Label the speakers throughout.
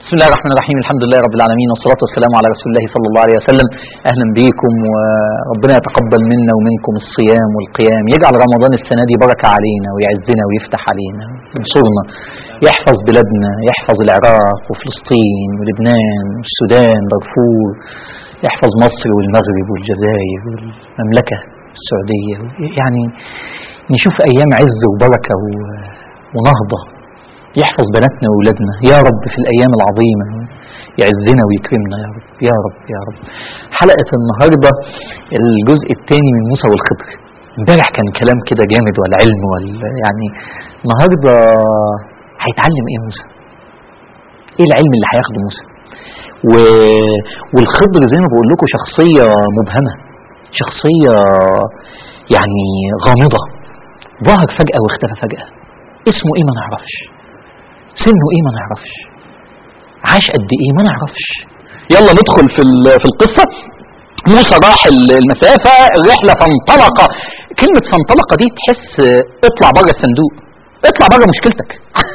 Speaker 1: بسم الله الرحمن الرحيم الحمد لله رب العالمين والصلاة والسلام على رسول الله صلى الله عليه وسلم أهلا بكم وربنا يتقبل منا ومنكم الصيام والقيام يجعل رمضان السنة دي بركة علينا ويعزنا ويفتح علينا وينصرنا يحفظ بلادنا يحفظ العراق وفلسطين ولبنان والسودان دارفور يحفظ مصر والمغرب والجزائر والمملكة السعودية يعني نشوف أيام عز وبركة ونهضة يحفظ بناتنا وأولادنا يا رب في الأيام العظيمة يعزنا ويكرمنا يا رب يا رب يا رب حلقة النهاردة الجزء الثاني من موسى والخضر امبارح كان كلام كده جامد والعلم وال يعني النهارده هيتعلم ايه موسى؟ ايه العلم اللي هياخده موسى؟ و... والخضر زي ما بقول لكم شخصية مبهمة شخصية يعني غامضة ظهر فجأة واختفى فجأة اسمه ايه ما نعرفش سنه ايه ما نعرفش عاش قد ايه ما نعرفش يلا ندخل في في القصه موسى راح المسافه الرحله فانطلق كلمه فانطلق دي تحس اطلع بره الصندوق اطلع بره مشكلتك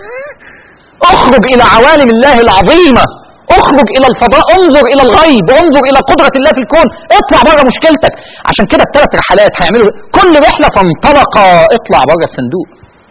Speaker 1: اخرج الى عوالم الله العظيمه اخرج الى الفضاء انظر الى الغيب انظر الى قدره الله في الكون اطلع بره مشكلتك عشان كده الثلاث رحلات هيعملوا كل رحله فانطلق اطلع بره الصندوق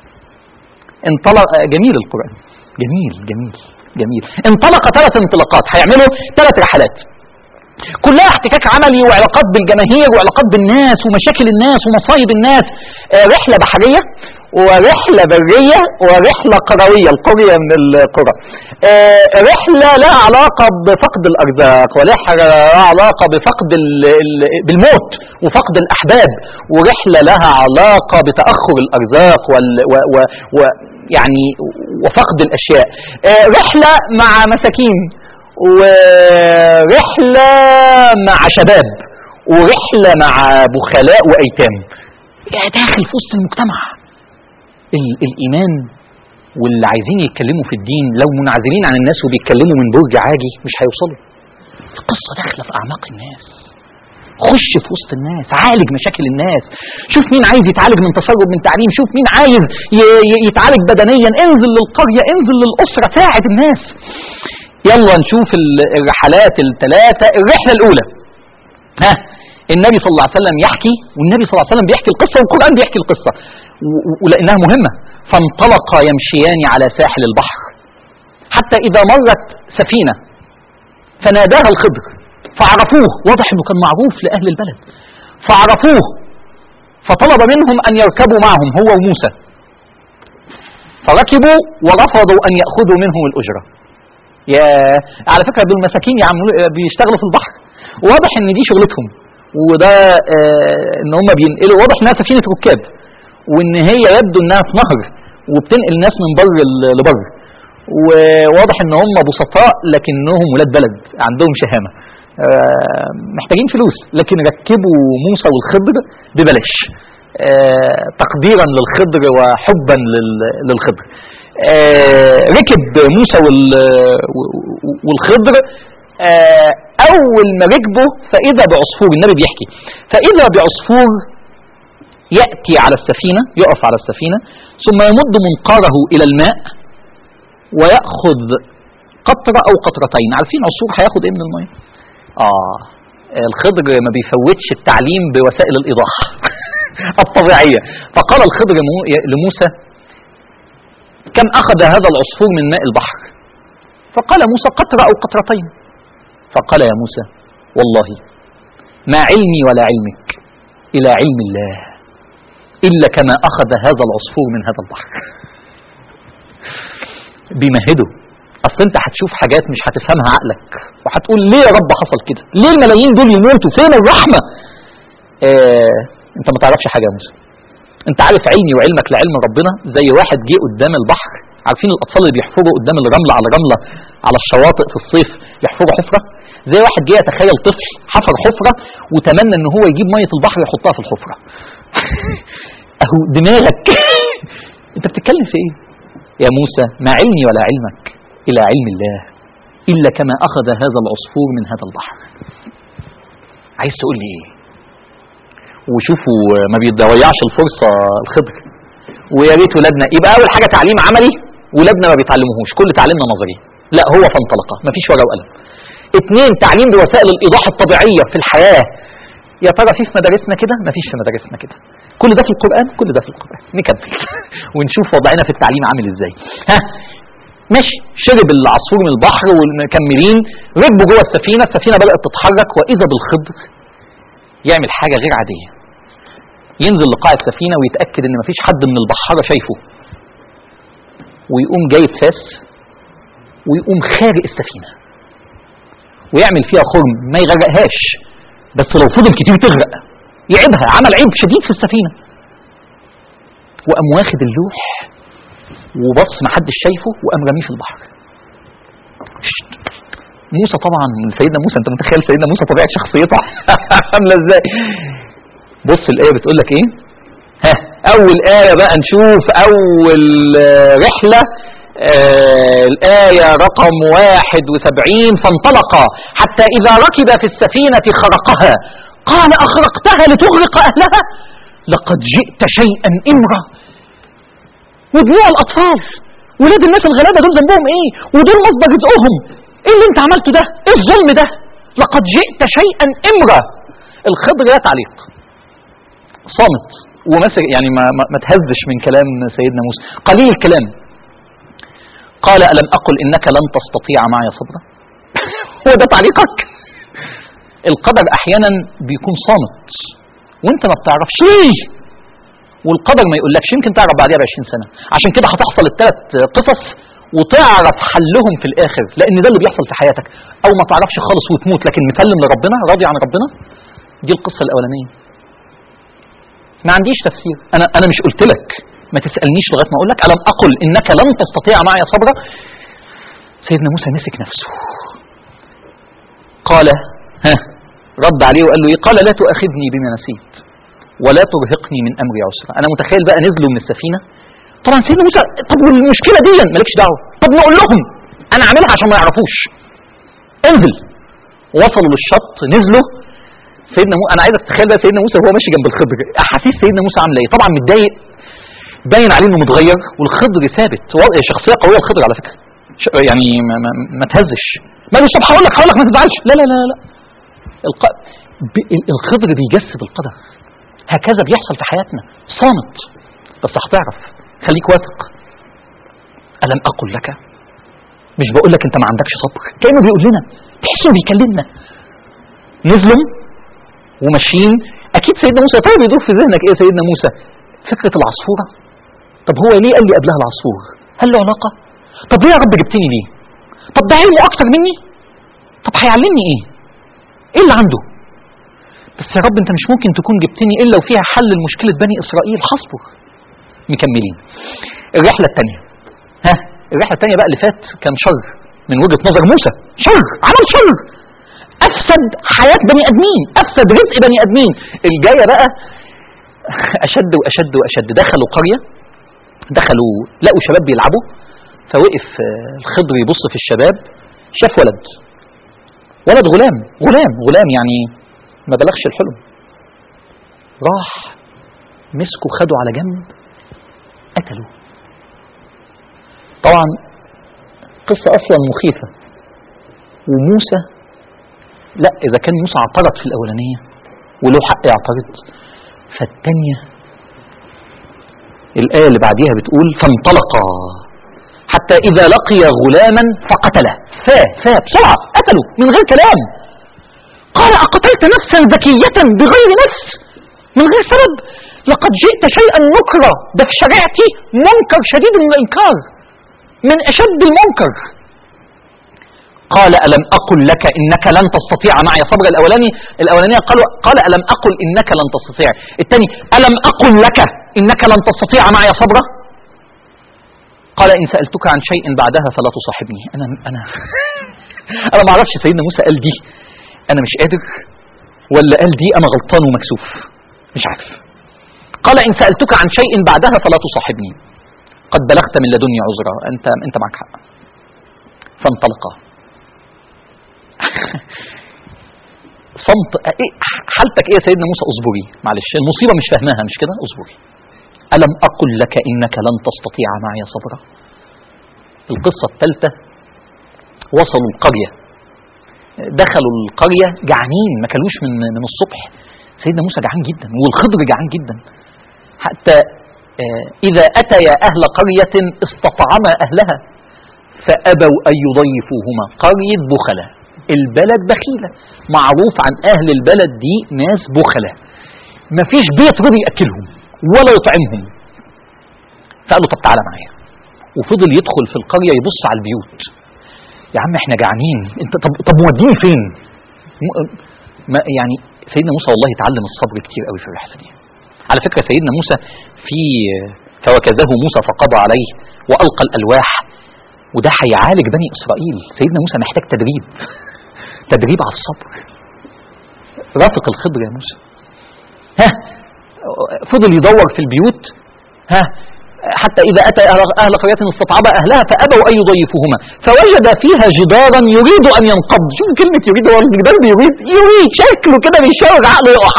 Speaker 1: انطلق جميل القران جميل جميل جميل انطلق ثلاث انطلاقات هيعملوا ثلاث رحلات كلها احتكاك عملي وعلاقات بالجماهير وعلاقات بالناس ومشاكل الناس ومصايب الناس اه رحلة بحرية ورحلة برية ورحلة قروية القرية من القرى اه رحلة لها علاقة بفقد الأرزاق ورحلة لها علاقة بفقد بالموت وفقد الأحباب ورحلة لها علاقة بتأخر الأرزاق وال و و و يعني وفقد الاشياء رحله مع مساكين ورحله مع شباب ورحله مع بخلاء وايتام يعني داخل في وسط المجتمع الايمان واللي عايزين يتكلموا في الدين لو منعزلين عن الناس وبيتكلموا من برج عاجي مش هيوصلوا القصه داخله في اعماق الناس خش في وسط الناس عالج مشاكل الناس شوف مين عايز يتعالج من تسرب من تعليم شوف مين عايز يتعالج بدنيا انزل للقرية انزل للأسرة ساعد الناس يلا نشوف الرحلات الثلاثة الرحلة الأولى ها النبي صلى الله عليه وسلم يحكي والنبي صلى الله عليه وسلم بيحكي القصة والقرآن بيحكي القصة ولأنها مهمة فانطلقا يمشيان على ساحل البحر حتى إذا مرت سفينة فناداها الخضر فعرفوه واضح انه كان معروف لاهل البلد فعرفوه فطلب منهم ان يركبوا معهم هو وموسى فركبوا ورفضوا ان ياخذوا منهم الاجره يا على فكره دول مساكين يعملوا بيشتغلوا في البحر واضح ان دي شغلتهم وده آه ان هم بينقلوا واضح انها سفينه ركاب وان هي يبدو انها في نهر وبتنقل ناس من بر لبر وواضح ان هم بسطاء لكنهم ولاد بلد عندهم شهامه آه محتاجين فلوس لكن ركبوا موسى والخضر ببلاش آه تقديرا للخضر وحبا للخضر آه ركب موسى والخضر اول ما ركبوا فاذا بعصفور النبي بيحكي فاذا بعصفور ياتي على السفينه يقف على السفينه ثم يمد منقاره الى الماء وياخذ قطره او قطرتين عارفين عصفور هياخد ايه من الميه آه الخضر ما بيفوتش التعليم بوسائل الإيضاح الطبيعية فقال الخضر لموسى كم أخذ هذا العصفور من ماء البحر فقال موسى قطرة أو قطرتين فقال يا موسى والله ما علمي ولا علمك إلى علم الله إلا كما أخذ هذا العصفور من هذا البحر بيمهده اصل انت هتشوف حاجات مش هتفهمها عقلك وهتقول ليه يا رب حصل كده ليه الملايين دول يموتوا فين الرحمه اه انت ما تعرفش حاجه يا موسى انت عارف علمي وعلمك لعلم ربنا زي واحد جه قدام البحر عارفين الاطفال اللي بيحفروا قدام الرمله على رمله على الشواطئ في الصيف يحفروا حفره زي واحد جه يتخيل طفل حفر حفره وتمنى ان هو يجيب ميه البحر يحطها في الحفره اهو دماغك انت بتتكلم في ايه يا موسى ما علمي ولا علمك إلى علم الله إلا كما أخذ هذا العصفور من هذا البحر عايز تقول لي إيه وشوفوا ما بيضيعش الفرصة الخضر ويا ريت ولادنا يبقى أول حاجة تعليم عملي ولادنا ما بيتعلموهوش كل تعليمنا نظري لا هو فانطلق مفيش ورقه وقلم اثنين تعليم بوسائل الايضاح الطبيعيه في الحياه يا ترى في في مدارسنا كده مفيش في مدارسنا كده كل ده في القران كل ده في القران نكمل ونشوف وضعنا في التعليم عامل ازاي ها ماشي شرب العصفور من البحر والمكملين ركبوا جوه السفينه السفينه بدات تتحرك واذا بالخضر يعمل حاجه غير عاديه ينزل لقاع السفينه ويتاكد ان مفيش حد من البحاره شايفه ويقوم جايب فاس ويقوم خارق السفينه ويعمل فيها خرم ما يغرقهاش بس لو فضل كتير تغرق يعيبها عمل عيب شديد في السفينه وقام واخد اللوح وبص ما حدش شايفه وقام رميه في البحر شت. موسى طبعا سيدنا موسى انت متخيل سيدنا موسى طبيعه شخصيته عامله ازاي بص الايه بتقول لك ايه ها اول ايه بقى نشوف اول آه، رحله آه الآية رقم واحد وسبعين فانطلقا حتى إذا ركب في السفينة خرقها قال أخرقتها لتغرق أهلها لقد جئت شيئا إمرا ودموع الأطفال ولاد الناس الغلابة دول ذنبهم إيه ودول مصدر رزقهم إيه اللي أنت عملته ده إيه الظلم ده لقد جئت شيئا إمرا الخضر لا تعليق صامت ومسك يعني ما, ما, ما تهزش من كلام سيدنا موسى قليل الكلام قال ألم أقل إنك لن تستطيع معي صبرا هو ده تعليقك القدر أحيانا بيكون صامت وانت ما بتعرفش ليه والقدر ما يقولكش يمكن تعرف بعدها ب 20 سنه عشان كده هتحصل الثلاث قصص وتعرف حلهم في الاخر لان ده اللي بيحصل في حياتك او ما تعرفش خالص وتموت لكن مسلم لربنا راضي عن ربنا دي القصه الاولانيه ما عنديش تفسير انا انا مش قلت لك ما تسالنيش لغايه ما اقول لك الم اقل انك لن تستطيع معي صبرا سيدنا موسى مسك نفسه قال ها رد عليه وقال له ايه قال لا تؤاخذني بما نسيت ولا ترهقني من امري عسرا انا متخيل بقى نزلوا من السفينه طبعا سيدنا موسى طب والمشكله دي مالكش دعوه طب نقول لهم انا عاملها عشان ما يعرفوش انزل وصلوا للشط نزلوا سيدنا موسى انا عايزك تتخيل بقى سيدنا موسى وهو ماشي جنب الخضر احاسيس سيدنا موسى عامله ايه طبعا متضايق باين عليه انه متغير والخضر ثابت وضع شخصيه قويه الخضر على فكره ش- يعني ما, ما, ما تهزش ما قالوش طب هقول لك هقول لك ما تزعلش لا لا لا لا الق... ب... ال- الخضر بيجسد القدر هكذا بيحصل في حياتنا صامت بس هتعرف خليك واثق ألم أقل لك مش بقول لك أنت ما عندكش صبر كأنه بيقول لنا تحسه بيكلمنا نزلوا وماشيين أكيد سيدنا موسى طيب يدور في ذهنك إيه يا سيدنا موسى فكرة العصفورة طب هو ليه قال لي قبلها العصفور هل له علاقة طب ليه يا رب جبتني ليه طب ده علمه أكتر مني طب هيعلمني إيه إيه اللي عنده بس يا رب انت مش ممكن تكون جبتني الا وفيها حل لمشكله بني اسرائيل هصبر مكملين الرحله الثانيه ها الرحله الثانيه بقى اللي فات كان شر من وجهه نظر موسى شر عمل شر افسد حياه بني ادمين افسد رزق بني ادمين الجايه بقى اشد واشد واشد دخلوا قريه دخلوا لقوا شباب بيلعبوا فوقف آه، الخضر يبص في الشباب شاف ولد ولد غلام غلام غلام يعني ما بلغش الحلم راح مسكوا خدوا على جنب قتلوا طبعا قصة أصلا مخيفة وموسى لا إذا كان موسى اعترض في الأولانية وله حق يعترض فالتانية الآية اللي بعديها بتقول فانطلقا حتى إذا لقي غلاما فقتله فا فا بسرعة قتله من غير كلام قال أقتلت نفسا ذكية بغير نفس من غير سبب لقد جئت شيئا نكرا ده في شريعتي منكر شديد من الإنكار من أشد المنكر قال ألم أقل لك إنك لن تستطيع معي صبر الأولاني الأولانية قالوا قال ألم أقل إنك لن تستطيع الثاني ألم أقل لك إنك لن تستطيع معي صبرا قال إن سألتك عن شيء بعدها فلا تصاحبني أنا أنا أنا ما أعرفش سيدنا موسى قال دي أنا مش قادر ولا قال دي أنا غلطان ومكسوف مش عارف قال إن سألتك عن شيء بعدها فلا تصاحبني قد بلغت من لدني عذرا أنت أنت معك حق فانطلقا صمت إيه حالتك ايه يا سيدنا موسى اصبري معلش المصيبه مش فاهماها مش كده اصبري الم اقل لك انك لن تستطيع معي صبرا القصه الثالثه وصلوا القرية دخلوا القرية جعانين ما كلوش من من الصبح سيدنا موسى جعان جدا والخضر جعان جدا حتى آه، إذا أتيا أهل قرية استطعما أهلها فأبوا أن يضيفوهما قرية بخلة البلد بخيلة معروف عن أهل البلد دي ناس بخلة مفيش بيت رضي يأكلهم ولا يطعمهم فقالوا طب تعالى معايا وفضل يدخل في القرية يبص على البيوت يا عم احنا جعانين انت طب طب موديني فين م- ما يعني سيدنا موسى والله اتعلم الصبر كتير قوي في الرحله دي على فكره سيدنا موسى في فوكزه موسى فقضى عليه والقى الالواح وده هيعالج بني اسرائيل سيدنا موسى محتاج تدريب تدريب على الصبر رافق الخضر يا موسى ها فضل يدور في البيوت ها حتى إذا أتى أهل- أهل قرية استطعب أهلها فأبوا أن يضيفوهما فوجد فيها جدارا يريد أن ينقض شوف كلمة يريد هو الجدار بيريد يريد شكله كده بيشاور عقله يقع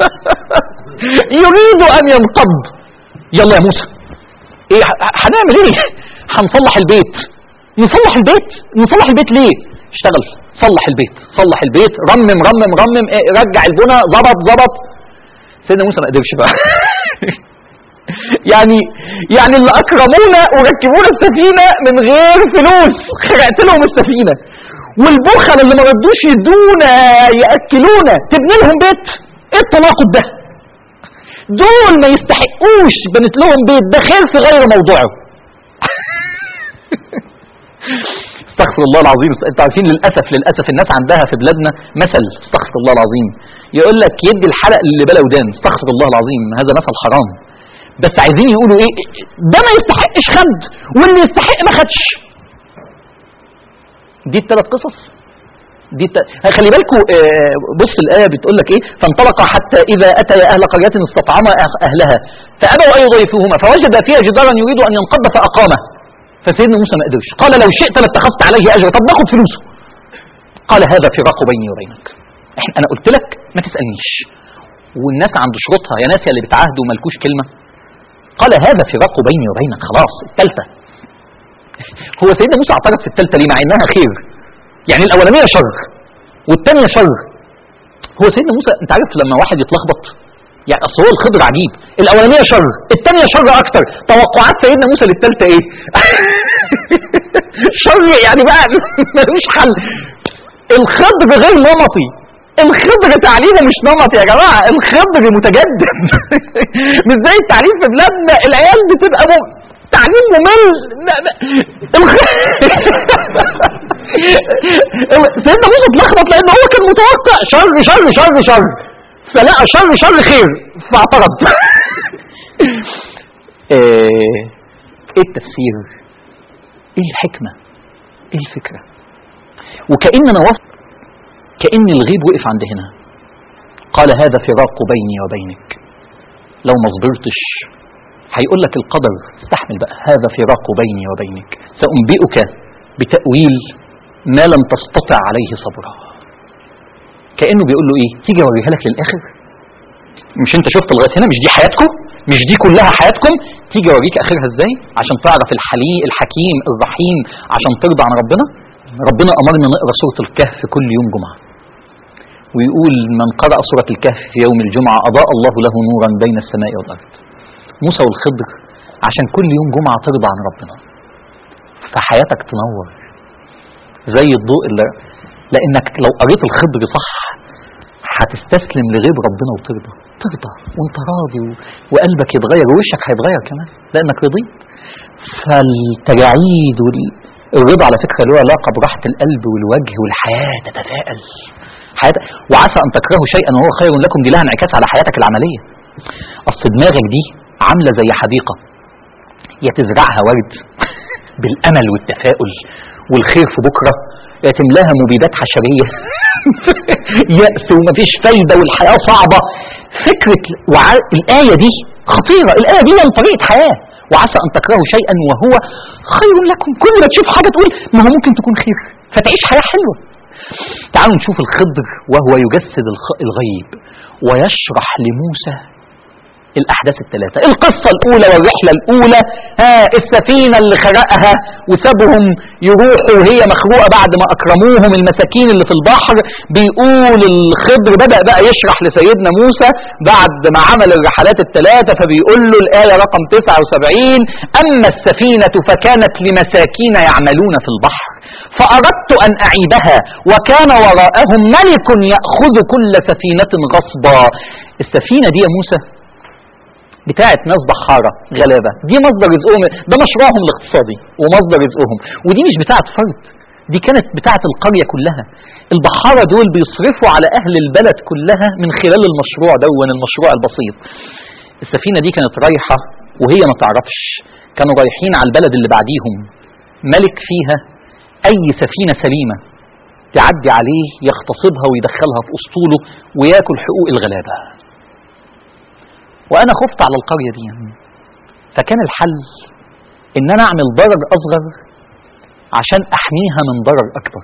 Speaker 1: يريد أن ينقض يلا يا موسى ايه ه- هنعمل ايه هنصلح البيت نصلح البيت نصلح البيت ليه اشتغل صلح البيت صلح البيت رمم رمم رمم إيه رجع البنى ظبط ظبط سيدنا موسى ما قدرش بقى يعني يعني اللي اكرمونا وركبونا السفينه من غير فلوس خرقت لهم السفينه والبخل اللي ما ردوش يدونا ياكلونا تبني لهم بيت ايه التناقض ده دول ما يستحقوش بنت لهم بيت ده خير في غير موضوعه استغفر الله العظيم انتوا عارفين للاسف للاسف الناس عندها في بلادنا مثل استغفر الله العظيم يقول لك يدي الحلق اللي بلا ودان استغفر الله العظيم هذا مثل حرام بس عايزين يقولوا ايه ده ما يستحقش خد واللي يستحق ما خدش دي الثلاث قصص دي الت... خلي بالكم بص الايه بتقول لك ايه فانطلق حتى اذا اتى اهل قريه استطعما أه- اهلها فابوا ان يضيفوهما فوجد فيها جدارا يريد ان ينقض فاقامه فسيدنا موسى ما قدرش قال لو شئت لاتخذت عليه اجرا طب ناخد فلوسه قال هذا فراق بيني وبينك احنا انا قلت لك ما تسالنيش والناس عند شروطها يا ناس يا اللي بتعاهدوا مالكوش كلمه قال هذا فراق بيني وبينك خلاص الثالثه هو سيدنا موسى اعترف في الثالثه ليه مع انها خير يعني الاولانيه شر والثانيه شر هو سيدنا موسى انت عارف لما واحد يتلخبط يعني اصل هو الخضر عجيب الاولانيه شر الثانيه شر اكتر توقعات سيدنا موسى للثالثه ايه شر يعني بقى ملوش حل الخضر غير نمطي الخضر تعليمه مش نمطي يا جماعه الخضر متجدد مش زي التعليم في بلادنا العيال بتبقى م... تعليم ممل لا- لا. الخ- سيدنا موسى اتلخبط لان هو كان متوقع شر شر شر شر فلقى شر شر خير فاعترض ايه إيه التفسير ايه الحكمه ايه الفكره وكاننا وصل كان الغيب وقف عند هنا قال هذا فراق بيني وبينك لو ما صبرتش هيقول لك القدر استحمل بقى هذا فراق بيني وبينك سأنبئك بتأويل ما لم تستطع عليه صبرا كأنه بيقول له ايه تيجي اوريها لك للآخر مش انت شفت لغايه هنا مش دي حياتكم مش دي كلها حياتكم تيجي اوريك اخرها ازاي عشان تعرف الحليم الحكيم الرحيم عشان ترضى عن ربنا ربنا امرنا نقرا سوره الكهف كل يوم جمعه ويقول من قرأ سورة الكهف في يوم الجمعة أضاء الله له نورا بين السماء والأرض موسى والخضر عشان كل يوم جمعة ترضى عن ربنا فحياتك تنور زي الضوء اللي لأنك لو قريت الخضر صح هتستسلم لغيب ربنا وترضى ترضى وانت راضي و... وقلبك يتغير ووشك هيتغير كمان لأنك رضيت فالتجاعيد والرضا على فكرة له علاقة براحة القلب والوجه والحياة تتفائل حياتك وعسى أن تكرهوا شيئا وهو خير لكم دي لها انعكاس على حياتك العملية أصل دماغك دي عاملة زي حديقة يا تزرعها ورد بالأمل والتفاؤل والخير في بكرة يا تملاها مبيدات حشرية يأس ومفيش فايدة والحياة صعبة فكرة وع... الآية دي خطيرة الآية دي من طريقة حياة وعسى أن تكرهوا شيئا وهو خير لكم كل ما تشوف حاجة تقول ما هو ممكن تكون خير فتعيش حياة حلوة تعالوا نشوف الخضر وهو يجسد الخ... الغيب ويشرح لموسى الأحداث الثلاثة القصة الأولى والرحلة الأولى ها السفينة اللي خرقها وسابهم يروحوا وهي مخروقة بعد ما أكرموهم المساكين اللي في البحر بيقول الخضر بدأ بقى يشرح لسيدنا موسى بعد ما عمل الرحلات الثلاثة فبيقول له الآية رقم 79 أما السفينة فكانت لمساكين يعملون في البحر فأردت أن أعيبها وكان وراءهم ملك يأخذ كل سفينة غصبا السفينة دي يا موسى بتاعت ناس بحارة غلابة دي مصدر رزقهم ده مشروعهم الاقتصادي ومصدر رزقهم ودي مش بتاعت فرد دي كانت بتاعت القرية كلها البحارة دول بيصرفوا على أهل البلد كلها من خلال المشروع دون المشروع البسيط السفينة دي كانت رايحة وهي ما تعرفش كانوا رايحين على البلد اللي بعديهم ملك فيها أي سفينة سليمة تعدي عليه يغتصبها ويدخلها في أسطوله وياكل حقوق الغلابة وأنا خفت على القرية دي فكان الحل إن أنا أعمل ضرر أصغر عشان أحميها من ضرر أكبر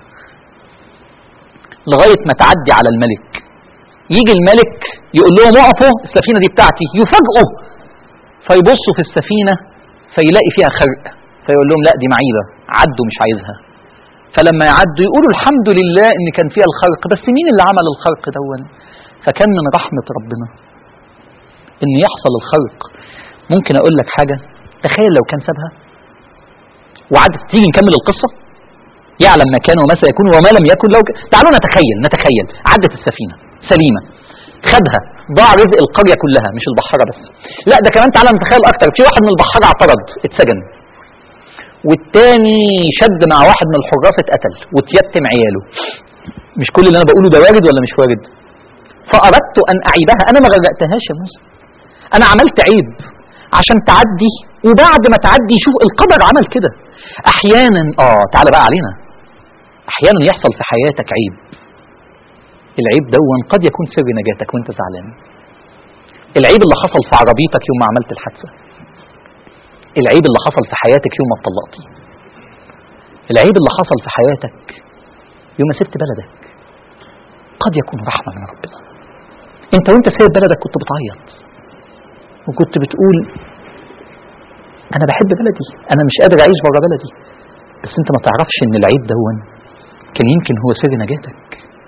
Speaker 1: لغاية ما تعدي على الملك يجي الملك يقول لهم اقفوا السفينة دي بتاعتي يفاجئوا فيبصوا في السفينة فيلاقي فيها خرق فيقول لهم لا دي معيبة عدوا مش عايزها فلما يعدوا يقولوا الحمد لله ان كان فيها الخرق بس مين اللي عمل الخرق دون فكان من رحمة ربنا ان يحصل الخرق ممكن اقول لك حاجة تخيل لو كان سابها وعدت تيجي نكمل القصة يعلم ما كان وما سيكون وما لم يكن لو ك... تعالوا نتخيل نتخيل عدت السفينة سليمة خدها ضاع رزق القرية كلها مش البحارة بس لا ده كمان تعالى نتخيل اكتر في واحد من البحارة اعترض اتسجن والتاني شد مع واحد من الحراس اتقتل وتيتم عياله مش كل اللي انا بقوله ده وارد ولا مش وارد فاردت ان اعيبها انا ما غرقتهاش يا موسى انا عملت عيب عشان تعدي وبعد ما تعدي شوف القدر عمل كده احيانا اه تعالى بقى علينا احيانا يحصل في حياتك عيب العيب دون قد يكون سر نجاتك وانت زعلان العيب اللي حصل في عربيتك يوم ما عملت الحادثه العيب اللي حصل في حياتك يوم ما اتطلقتي العيب اللي حصل في حياتك يوم ما سبت بلدك قد يكون رحمة من ربنا انت وانت سايب بلدك كنت بتعيط وكنت بتقول انا بحب بلدي انا مش قادر اعيش بره بلدي بس انت ما تعرفش ان العيب دون كان يمكن هو سر نجاتك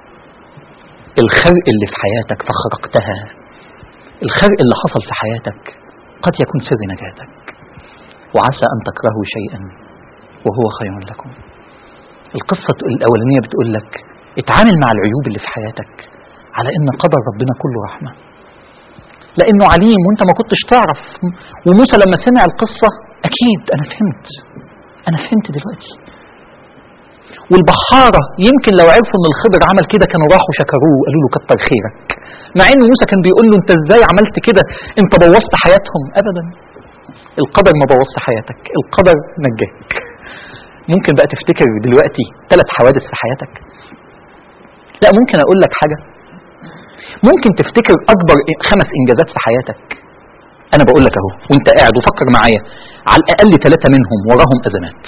Speaker 1: الخرق اللي في حياتك فخرقتها الخرق اللي حصل في حياتك قد يكون سر نجاتك وعسى أن تكرهوا شيئا وهو خير لكم القصة الأولانية بتقول لك اتعامل مع العيوب اللي في حياتك على ان قدر ربنا كله رحمة لانه عليم وانت ما كنتش تعرف وموسى لما سمع القصة اكيد انا فهمت انا فهمت دلوقتي والبحارة يمكن لو عرفوا ان الخضر عمل كده كانوا راحوا شكروه وقالوا له كتر خيرك مع ان موسى كان بيقول له انت ازاي عملت كده انت بوظت حياتهم ابدا القدر ما بوظت حياتك القدر نجاك ممكن بقى تفتكر دلوقتي ثلاث حوادث في حياتك لا ممكن اقول لك حاجة ممكن تفتكر اكبر خمس انجازات في حياتك انا بقول لك اهو وانت قاعد وفكر معايا على الاقل ثلاثة منهم وراهم ازمات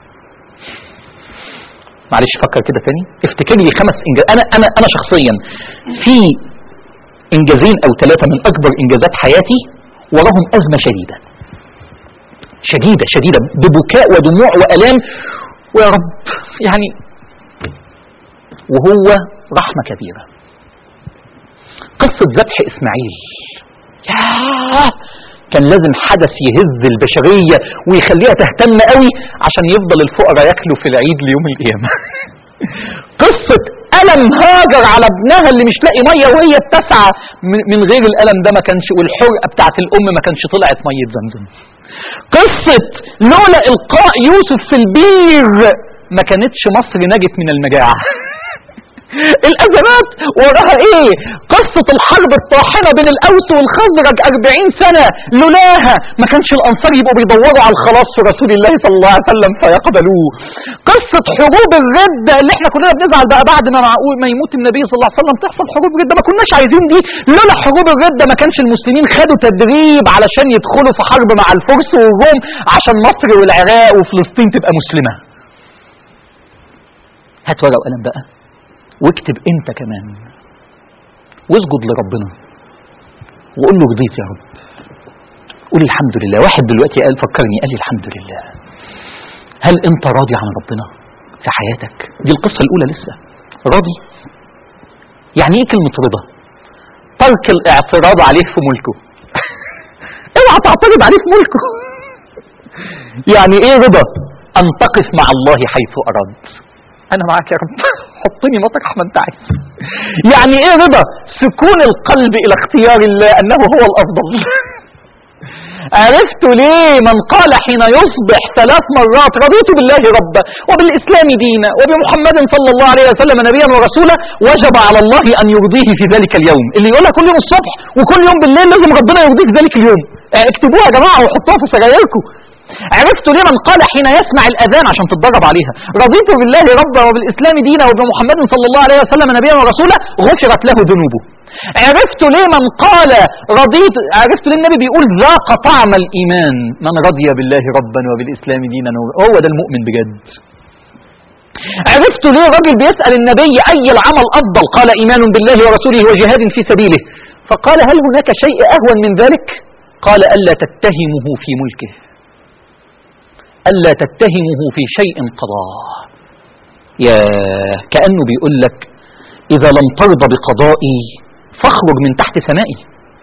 Speaker 1: معلش فكر كده تاني افتكر لي خمس انجاز انا انا انا شخصيا في انجازين او ثلاثة من اكبر انجازات حياتي وراهم ازمة شديدة شديدة شديدة ببكاء ودموع والام ويا رب يعني وهو رحمة كبيرة قصة ذبح إسماعيل ياه كان لازم حدث يهز البشرية ويخليها تهتم قوي عشان يفضل الفقراء ياكلوا في العيد ليوم القيامة قصة ألم هاجر على ابنها اللي مش لاقي مية وهي بتسعى من غير الألم ده ما كانش والحرقة بتاعت الأم ما كانش طلعت مية زمزم قصة لولا إلقاء يوسف في البير ما كانتش مصر نجت من المجاعة الازمات وراها ايه قصة الحرب الطاحنة بين الاوس والخزرج 40 سنة لولاها ما كانش الانصار يبقوا بيدوروا على الخلاص في رسول الله صلى الله عليه وسلم فيقبلوه قصة حروب الردة اللي احنا كلنا بنزعل بقى بعد ما معقول ما يموت النبي صلى الله عليه وسلم تحصل حروب ردة ما كناش عايزين دي لولا حروب الردة ما كانش المسلمين خدوا تدريب علشان يدخلوا في حرب مع الفرس والروم عشان مصر والعراق وفلسطين تبقى مسلمة هات ورقة وقلم بقى واكتب انت كمان واسجد لربنا وقول له رضيت يا رب قول الحمد لله واحد دلوقتي قال فكرني قال لي الحمد لله هل انت راضي عن ربنا في حياتك دي القصة الاولى لسه راضي يعني ايه كلمة رضا ترك الاعتراض عليه في ملكه اوعى تعترض عليه في ملكه يعني ايه رضا ان تقف مع الله حيث اراد انا معاك يا رب حطني مطرح ما انت عايز يعني ايه رضا سكون القلب الى اختيار الله انه هو الافضل عرفت ليه من قال حين يصبح ثلاث مرات رضيت بالله ربا وبالإسلام دينا وبمحمد صلى الله عليه وسلم نبيا ورسولا وجب على الله أن يرضيه في ذلك اليوم اللي يقولها كل يوم الصبح وكل يوم بالليل لازم ربنا يرضيه في ذلك اليوم اكتبوها يا جماعة وحطوها في سرايركم عرفت ليه من قال حين يسمع الأذان عشان تتدرب عليها رضيت بالله ربا وبالإسلام دينا وبمحمد صلى الله عليه وسلم نبيا ورسولا غفرت له ذنوبه عرفت ليه من قال رضيت عرفت ليه النبي بيقول ذاق طعم الإيمان من رضي بالله ربا وبالإسلام دينا هو ده المؤمن بجد عرفت ليه راجل بيسأل النبي أي العمل أفضل قال إيمان بالله ورسوله وجهاد في سبيله فقال هل هناك شيء أهون من ذلك قال ألا تتهمه في ملكه ألا تتهمه في شيء قضاه يا كأنه بيقول لك إذا لم ترضى بقضائي فاخرج من تحت سمائي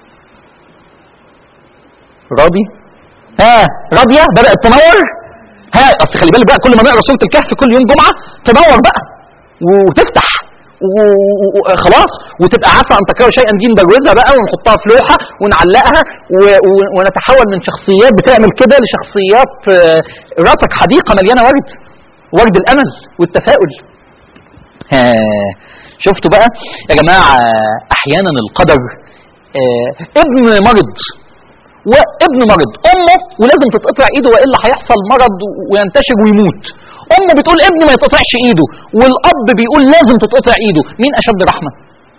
Speaker 1: راضي ها راضية بدأت تنور ها اصل خلي بالك بقى كل ما نقرا سوره الكهف كل يوم جمعه تنور بقى وتفتح وخلاص وتبقى عارفه ان تكره شيئا دي ندروزها بقى ونحطها في لوحه ونعلقها ونتحول من شخصيات بتعمل كده لشخصيات راسك حديقه مليانه ورد ورد الامل والتفاؤل ها شفتوا بقى يا جماعه احيانا القدر ابن مرض وابن مرض امه ولازم تتقطع ايده والا هيحصل مرض وينتشر ويموت امه بتقول ابني ما يتقطعش ايده والاب بيقول لازم تتقطع ايده مين اشد رحمه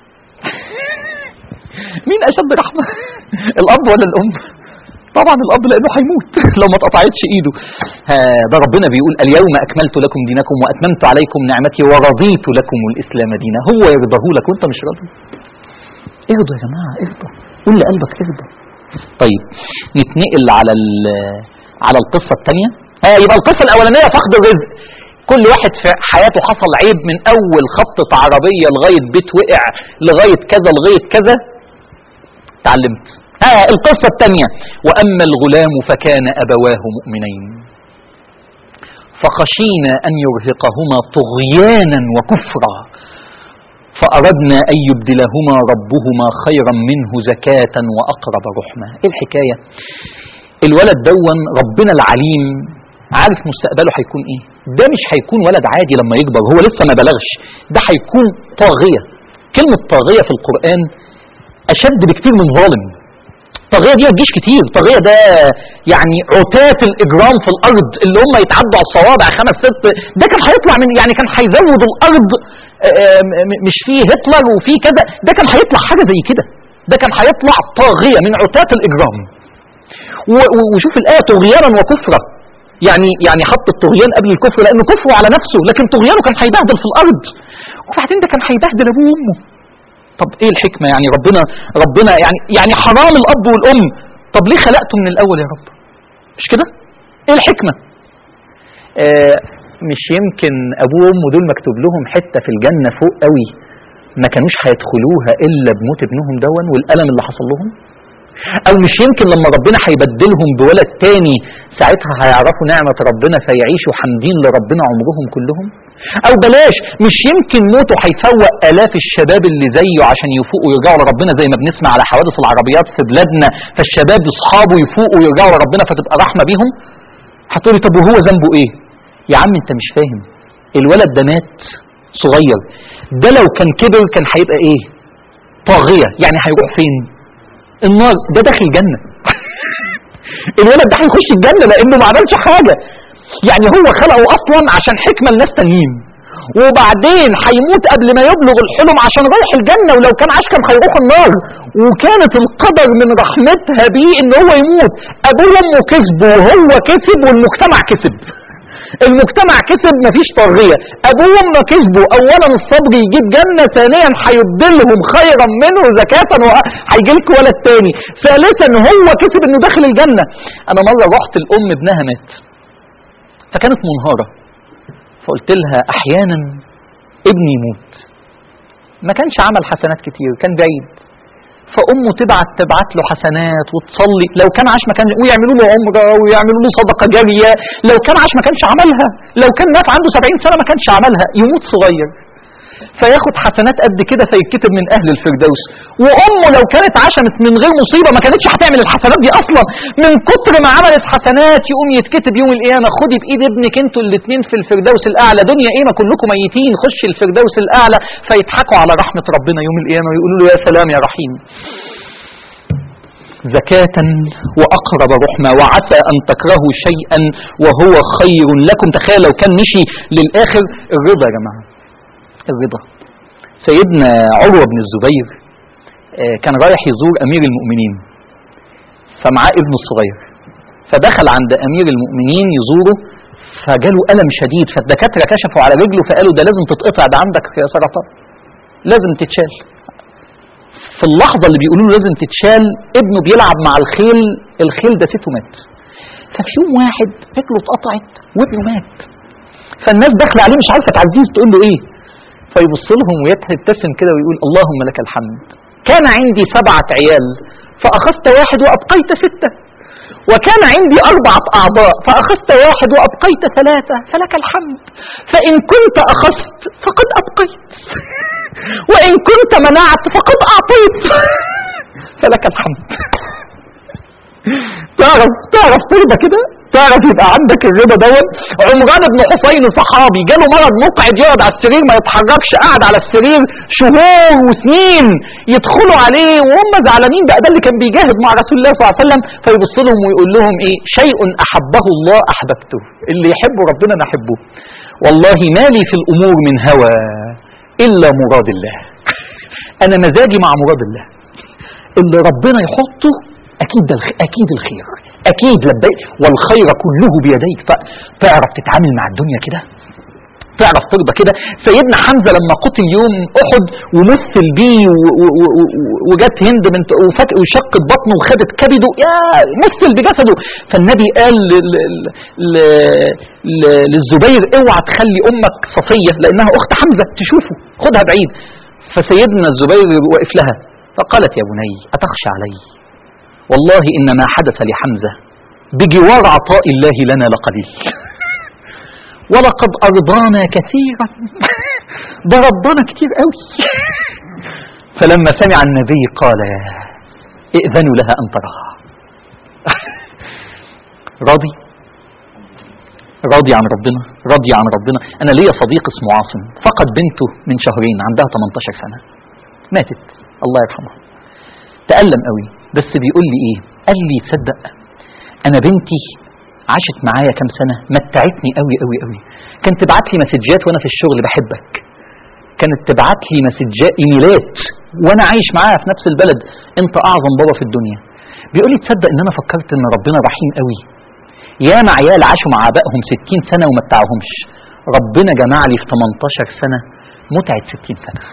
Speaker 1: مين اشد رحمه الاب ولا الام طبعا الاب لانه هيموت لو ما اتقطعتش ايده ده ربنا بيقول اليوم اكملت لكم دينكم واتممت عليكم نعمتي ورضيت لكم الاسلام دينا هو يرضاه لك وانت مش راضي ارضى يا جماعه ارضى قول لقلبك ارضى طيب نتنقل على على القصه الثانيه ها يبقى القصه الاولانيه فقد الرزق كل واحد في حياته حصل عيب من اول خبطه عربيه لغايه بيت وقع لغايه كذا لغايه كذا تعلمت ها القصه الثانيه واما الغلام فكان ابواه مؤمنين فخشينا ان يرهقهما طغيانا وكفرا فأردنا أن يبدلهما ربهما خيرا منه زكاة وأقرب رحمة إيه الحكاية الولد دون ربنا العليم عارف مستقبله هيكون ايه ده مش هيكون ولد عادي لما يكبر هو لسه ما بلغش ده هيكون طاغية كلمة طاغية في القرآن أشد بكتير من ظالم طاغية دي ما تجيش كتير طاغية ده يعني عتاة الإجرام في الأرض اللي هم يتعدوا على الصوابع خمس ست ده كان هيطلع من يعني كان هيزود الأرض مش فيه هتلر وفيه كذا ده كان هيطلع حاجة زي كده ده كان هيطلع طاغية من عتاة الإجرام وشوف الآية طغيانا وكفرا يعني يعني حط الطغيان قبل الكفر لأنه كفره على نفسه لكن طغيانه كان هيبهدل في الأرض وبعدين ده كان هيبهدل أبوه وأمه طب ايه الحكمة يعني ربنا ربنا يعني يعني حرام الأب والأم طب ليه خلقته من الأول يا رب مش كده ايه الحكمة آه مش يمكن أبوه وأمه دول مكتوب لهم حتة في الجنة فوق قوي ما كانوش هيدخلوها إلا بموت ابنهم دون والألم اللي حصل لهم او مش يمكن لما ربنا هيبدلهم بولد تاني ساعتها هيعرفوا نعمة ربنا فيعيشوا حامدين لربنا عمرهم كلهم او بلاش مش يمكن موته هيفوق الاف الشباب اللي زيه عشان يفوقوا ويرجعوا لربنا زي ما بنسمع على حوادث العربيات في بلادنا فالشباب اصحابه يفوقوا ويرجعوا لربنا فتبقى رحمة بيهم هتقولي طب وهو ذنبه ايه يا عم انت مش فاهم الولد ده مات صغير ده لو كان كبر كان هيبقى ايه طاغية يعني هيروح فين النار ده داخل الجنة الولد ده هيخش الجنة لانه ما عملش حاجة يعني هو خلقه اصلا عشان حكمة لناس تانيين وبعدين هيموت قبل ما يبلغ الحلم عشان رايح الجنة ولو كان عاش كان هيروح النار وكانت القدر من رحمتها بيه ان هو يموت ابوه وامه كسبوا وهو كسب والمجتمع كسب المجتمع كسب مفيش طاغية ابوه وامه كسبوا اولا الصبر يجيب جنة ثانيا هيبدلهم خيرا منه زكاة وهيجي لك ولد تاني ثالثا هو كسب انه داخل الجنة انا مرة رحت الام ابنها مات فكانت منهارة فقلت لها احيانا ابني يموت ما كانش عمل حسنات كتير كان بعيد فامه تبعت تبعت له حسنات وتصلي لو كان عاش ما كان ويعملوا له عمره ويعملوا له صدقه جاريه لو كان عاش ما كانش عملها لو كان مات عنده 70 سنه ما كانش عملها يموت صغير فياخد حسنات قد كده فيتكتب من اهل الفردوس وامه لو كانت عشمت من غير مصيبه ما كانتش هتعمل الحسنات دي اصلا من كتر ما عملت حسنات يقوم يتكتب يوم القيامه خدي بايد ابنك انتوا الاثنين في الفردوس الاعلى دنيا ايه ما كلكم ميتين خش الفردوس الاعلى فيضحكوا على رحمه ربنا يوم القيامه ويقولوا له يا سلام يا رحيم زكاة وأقرب رحمة وعسى أن تكرهوا شيئا وهو خير لكم تخيل لو كان مشي للآخر الرضا يا جماعة الرضا سيدنا عروة بن الزبير آه، كان رايح يزور أمير المؤمنين فمعاه ابنه الصغير فدخل عند أمير المؤمنين يزوره فجاله ألم شديد فالدكاترة كشفوا على رجله فقالوا ده لازم تتقطع ده عندك سرطان لازم تتشال في اللحظة اللي بيقولوا له لازم تتشال ابنه بيلعب مع الخيل الخيل ده سيته مات ففي يوم واحد رجله اتقطعت وابنه مات فالناس داخله عليه مش عارفه تعزيه تقول له ايه فيبص لهم ويبتسم كده ويقول اللهم لك الحمد كان عندي سبعة عيال فأخذت واحد وأبقيت ستة وكان عندي أربعة أعضاء فأخذت واحد وأبقيت ثلاثة فلك الحمد فإن كنت أخذت فقد أبقيت وإن كنت منعت فقد أعطيت فلك الحمد تعرف تعرف ترضى كده تعرف يبقى عندك الرضا دوت عمران بن حسين صحابي جاله مرض مقعد يقعد على السرير ما يتحركش قاعد على السرير شهور وسنين يدخلوا عليه وهم زعلانين بقى ده اللي كان بيجاهد مع رسول الله صلى الله عليه وسلم فيبص لهم ويقول لهم ايه شيء احبه الله احببته اللي يحبه ربنا انا احبه والله ما لي في الامور من هوى الا مراد الله انا مزاجي مع مراد الله اللي ربنا يحطه اكيد ده الخ- اكيد الخير اكيد لبيك والخير كله بيديك ت- تعرف تتعامل مع الدنيا كده تعرف ترضى كده سيدنا حمزه لما قتل يوم احد ومثل بيه و- و- و- و- وجت هند بنت وفك- وشقت بطنه وخدت كبده يا مثل بجسده فالنبي قال ل- ل- ل- ل- للزبير اوعى تخلي امك صفيه لانها اخت حمزه تشوفه خدها بعيد فسيدنا الزبير وقف لها فقالت يا بني اتخشى علي والله إن ما حدث لحمزة بجوار عطاء الله لنا لقليل ولقد أرضانا كثيرا ده ربنا كتير قوي فلما سمع النبي قال ائذنوا لها أن تراها راضي راضي عن ربنا راضي عن ربنا أنا ليا صديق اسمه عاصم فقد بنته من شهرين عندها 18 سنة ماتت الله يرحمها تألم قوي بس بيقول لي ايه قال لي تصدق انا بنتي عاشت معايا كام سنه متعتني قوي قوي قوي كانت تبعت لي مسجات وانا في الشغل بحبك كانت تبعت لي مسجات ايميلات وانا عايش معاها في نفس البلد انت اعظم بابا في الدنيا بيقول لي تصدق ان انا فكرت ان ربنا رحيم قوي ياما عيال عاشوا مع ابائهم 60 سنه وما بتاعهمش ربنا جمع لي في 18 سنه متعه 60 سنه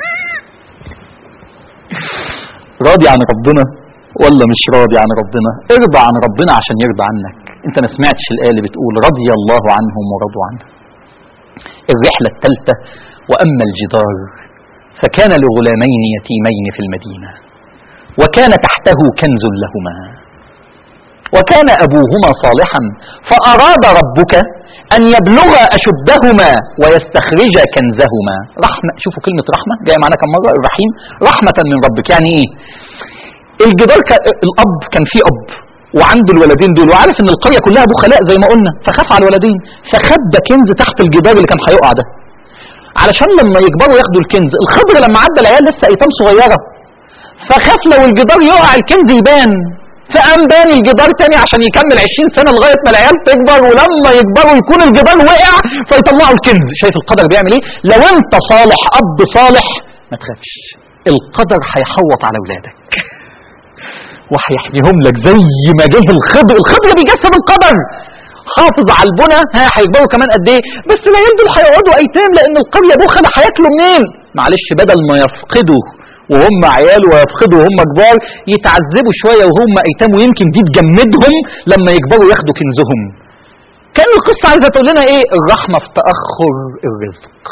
Speaker 1: راضي عن ربنا ولا مش راضي عن ربنا ارضى عن ربنا عشان يرضى عنك انت ما سمعتش الآية اللي بتقول رضي الله عنهم ورضوا عنه الرحلة الثالثة وأما الجدار فكان لغلامين يتيمين في المدينة وكان تحته كنز لهما وكان أبوهما صالحا فأراد ربك أن يبلغ أشدهما ويستخرج كنزهما رحمة شوفوا كلمة رحمة جاية معنا كم مرة الرحيم رحمة من ربك يعني إيه الجدار كان الأب كان فيه أب وعنده الولدين دول وعارف ان القريه كلها بخلاء زي ما قلنا فخاف على الولدين فخبى كنز تحت الجدار اللي كان هيقع ده علشان لما يكبروا ياخدوا الكنز الخضر لما عدى العيال لسه ايتام صغيره فخاف لو الجدار يقع الكنز يبان فقام بان الجدار تاني عشان يكمل 20 سنه لغايه ما العيال تكبر ولما يكبروا يكون الجدار وقع فيطلعوا الكنز شايف القدر بيعمل ايه لو انت صالح اب صالح ما تخافش القدر هيحوط على اولادك وهيحميهم لك زي ما جه الخضر الخضر بيجسد القدر حافظ على البنى ها هيكبروا كمان قد ايه بس لا يبدو هيقعدوا ايتام لان القريه بخلة هياكلوا منين معلش بدل ما يفقدوا وهم عيال ويفقدوا وهم كبار يتعذبوا شويه وهم ايتام ويمكن دي تجمدهم لما يكبروا ياخدوا كنزهم كان القصه عايزه تقول لنا ايه الرحمه في تاخر الرزق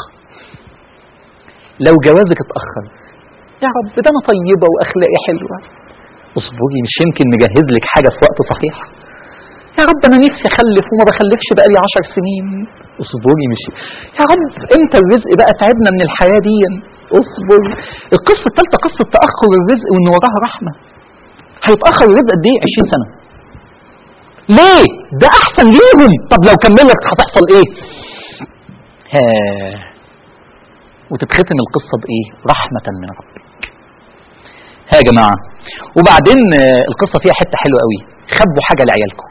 Speaker 1: لو جوازك اتاخر يا رب ده انا طيبه واخلاقي حلوه اصبري مش يمكن نجهز لك حاجه في وقت صحيح يا رب انا نفسي اخلف وما بخلفش بقالي عشر سنين اصبري مش يا رب امتى الرزق بقى تعبنا من الحياه دي اصبر القصه الثالثه قصه تاخر الرزق وان وراها رحمه هيتاخر الرزق قد ايه 20 سنه ليه ده احسن ليهم طب لو كملت هتحصل ايه ها وتتختم القصه بايه رحمه من ربك ها يا جماعه وبعدين آه، القصه فيها حته حلوه قوي خبوا حاجه لعيالكم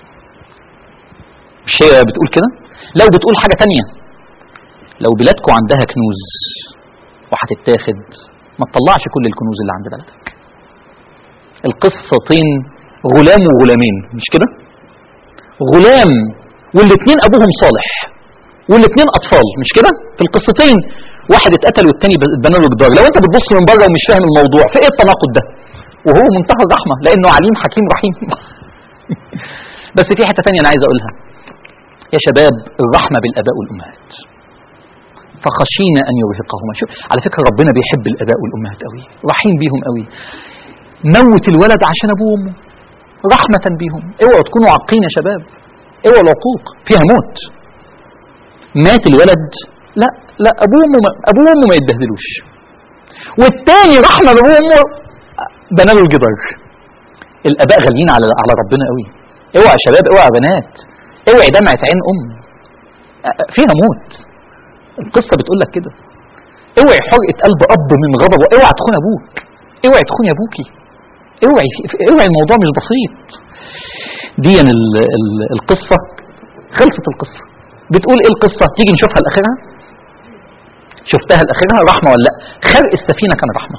Speaker 1: مش هي بتقول كده لو بتقول حاجه تانية لو بلادكم عندها كنوز وهتتاخد ما تطلعش كل الكنوز اللي عند بلدك القصتين غلام وغلامين مش كده غلام والاثنين ابوهم صالح والاثنين اطفال مش كده في القصتين واحد اتقتل والتاني اتبنى له جدار لو انت بتبص من بره ومش فاهم الموضوع في ايه التناقض ده وهو منتهى الرحمه لانه عليم حكيم رحيم بس في حته تانية انا عايز اقولها يا شباب الرحمه بالاباء والامهات فخشينا ان يرهقهما شوف على فكره ربنا بيحب الاباء والامهات قوي رحيم بيهم قوي موت الولد عشان ابوه وامه رحمه بيهم اوعوا تكونوا عاقين يا شباب اوعوا العقوق فيها موت مات الولد لا لا ابوه وامه ما- ابوه وامه ما يتبهدلوش والتاني رحمه بابوه وامه بنى له الجدار الاباء غاليين على على ربنا قوي اوعى يا شباب اوعى يا بنات اوعي دمعه عين ام أ- أ- فيها موت القصه بتقول لك كده اوعي حرقه قلب اب من غضبه اوعى تخون ابوك اوعي تخوني ابوكي اوعي في- اوعي الموضوع مش بسيط دي ال- ال- القصه خلصت القصه بتقول ايه القصه تيجي نشوفها لاخرها شفتها لاخرها رحمه ولا لا خرق السفينه كان رحمه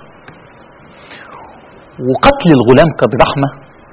Speaker 1: وقتل الغلام كان رحمه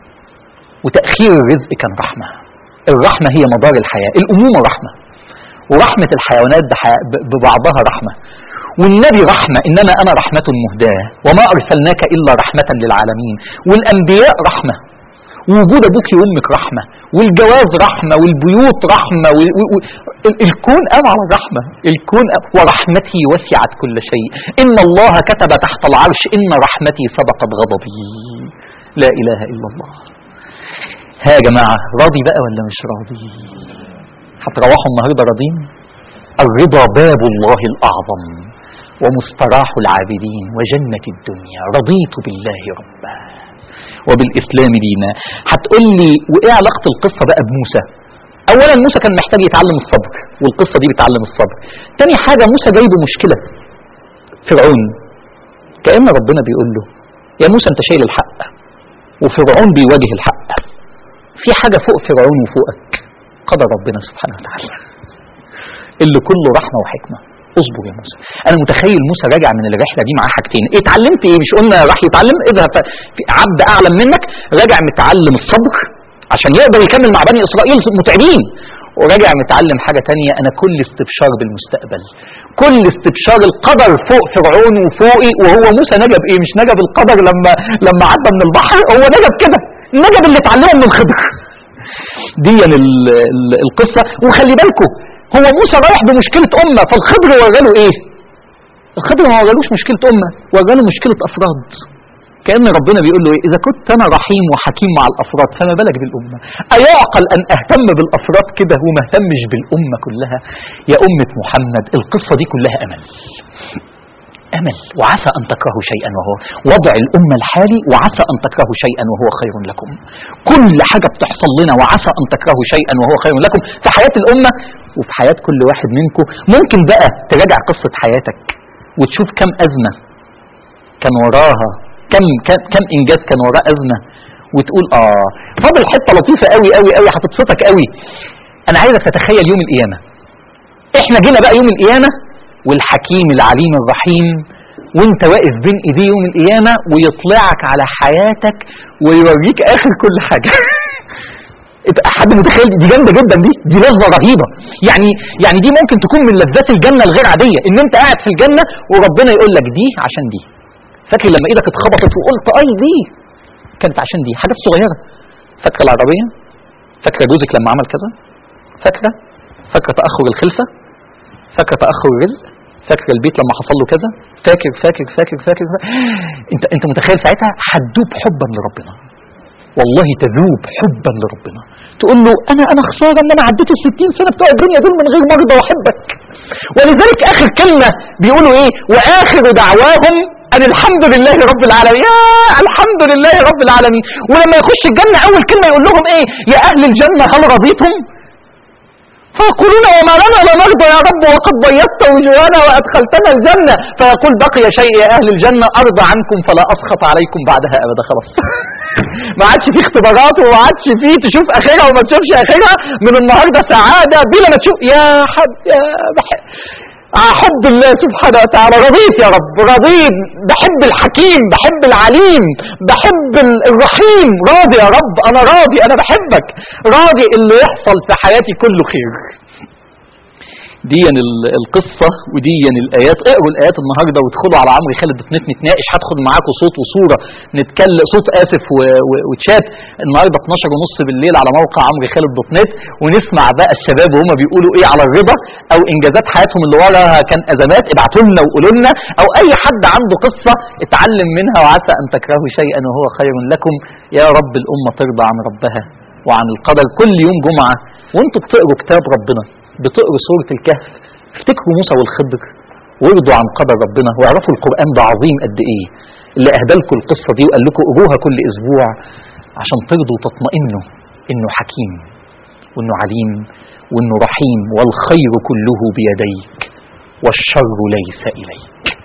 Speaker 1: وتاخير الرزق كان رحمه الرحمه هي مدار الحياه الامومه رحمه ورحمه الحيوانات بح- ب- ببعضها رحمه والنبي رحمة إنما أنا رحمة مهداة وما أرسلناك إلا رحمة للعالمين والأنبياء رحمة ووجود أبوك وأمك رحمة والجواز رحمة والبيوت رحمة وال... و... و... ال- الكون قام على الرحمة الكون قام ورحمتي وسعت كل شيء إن الله كتب تحت العرش إن رحمتي سبقت غضبي لا إله إلا الله ها يا جماعة راضي بقى ولا مش راضي هتروحوا النهاردة راضين الرضا باب الله الأعظم ومستراح العابدين وجنة الدنيا رضيت بالله ربا وبالإسلام دينا هتقول لي وإيه علاقة القصة بقى بموسى أولا موسى كان محتاج يتعلم الصبر والقصة دي بتعلم الصبر تاني حاجة موسى جاي بمشكلة فرعون كأن ربنا بيقول له يا موسى أنت شايل الحق وفرعون بيواجه الحق في حاجة فوق فرعون وفوقك قدر ربنا سبحانه وتعالى اللي كله رحمة وحكمة اصبر يا موسى انا متخيل موسى راجع من الرحله دي معاه حاجتين إيه اتعلمت ايه مش قلنا راح يتعلم اذهب ف- في عبد اعلم منك راجع متعلم الصبر عشان يقدر يكمل مع بني اسرائيل متعبين وراجع متعلم حاجة تانية أنا كل استبشار بالمستقبل كل استبشار القدر فوق فرعون وفوقي وهو موسى نجا بإيه مش نجا بالقدر لما لما عدى من البحر هو نجا بكده نجا باللي اتعلمه من الخضر دي ال- ال- القصة وخلي بالكم هو موسى رايح بمشكلة أمة فالخضر وراله إيه الخضر ما ورالوش مشكلة أمة وراله مشكلة أفراد كأن ربنا بيقول له إيه إذا كنت أنا رحيم وحكيم مع الأفراد فما بالك بالأمة أيعقل أن أهتم بالأفراد كده وما اهتمش بالأمة كلها يا أمة محمد القصة دي كلها أمل أمل وعسى أن تكرهوا شيئا وهو وضع الأمة الحالي وعسى أن تكرهوا شيئا وهو خير لكم كل حاجة بتحصل لنا وعسى أن تكرهوا شيئا وهو خير لكم في حياة الأمة وفي حياة كل واحد منكم ممكن بقى تراجع قصة حياتك وتشوف كم أزمة كان وراها كم كم, كم إنجاز كان وراه أزمة وتقول آه فاضل حتة لطيفة قوي قوي قوي هتبسطك قوي أنا عايزك تتخيل يوم القيامة احنا جينا بقى يوم القيامة والحكيم العليم الرحيم وانت واقف بين ايديه يوم القيامة ويطلعك على حياتك ويوريك اخر كل حاجة إنت- حد متخيل دي جامده جدا دي دي لذه رهيبه يعني يعني دي ممكن تكون من لذات الجنه الغير عاديه ان انت قاعد في الجنه وربنا يقول لك دي عشان دي فاكر لما ايدك اتخبطت وقلت اي دي كانت عشان دي حاجات صغيره فاكره العربيه فاكره جوزك لما عمل كذا فاكره فاكره تاخر الخلفه فاكره تاخر الرزق فاكره البيت لما حصل له كذا فاكر فاكر فاكر فاكر, فاكر. انت انت متخيل ساعتها هتدوب حبا لربنا والله تذوب حبا لربنا تقول له انا انا خساره ان انا عديت ال 60 سنه بتوع الدنيا دول من غير مرضى واحبك ولذلك اخر كلمه بيقولوا ايه واخر دعواهم ان الحمد لله رب العالمين يا الحمد لله رب العالمين ولما يخش الجنه اول كلمه يقول لهم ايه يا اهل الجنه هل رضيتم فيقولون وما لنا لا نرضى يا رب وقد ضيقت وجوهنا وادخلتنا الجنه فيقول بقي شيء يا اهل الجنه ارضى عنكم فلا اسخط عليكم بعدها ابدا خلاص ما عادش فيه اختبارات وما عادش فيه تشوف اخرها وما تشوفش اخرها من النهارده سعاده بلا ما تشوف يا حد يا بحب حب الله سبحانه وتعالى رضيت يا رب رضيت بحب الحكيم بحب العليم بحب ال- الرحيم راضي يا رب انا راضي انا بحبك راضي اللي يحصل في حياتي كله خير دي ال- القصة ودي الآيات اقروا الآيات النهاردة وادخلوا على عمرو خالد دوت نت نتناقش هدخل معاكم صوت وصورة نتكلم صوت آسف و- و- وتشات النهاردة 12 ونص بالليل على موقع عمرو خالد دوت نت ونسمع بقى الشباب وهم بيقولوا ايه على الرضا او انجازات حياتهم اللي وراها كان ازمات ابعتوا لنا وقولوا لنا او اي حد عنده قصة اتعلم منها وعسى ان تكرهوا شيئا وهو خير لكم يا رب الامة ترضى عن ربها وعن القدر كل يوم جمعة وانتوا بتقروا كتاب ربنا بتقروا سورة الكهف افتكروا موسى والخضر وارضوا عن قدر ربنا واعرفوا القرآن ده عظيم قد ايه اللي اهدى لكم القصة دي وقال لكم قروها كل اسبوع عشان ترضوا وتطمئنوا انه حكيم وانه عليم وانه رحيم والخير كله بيديك والشر ليس اليك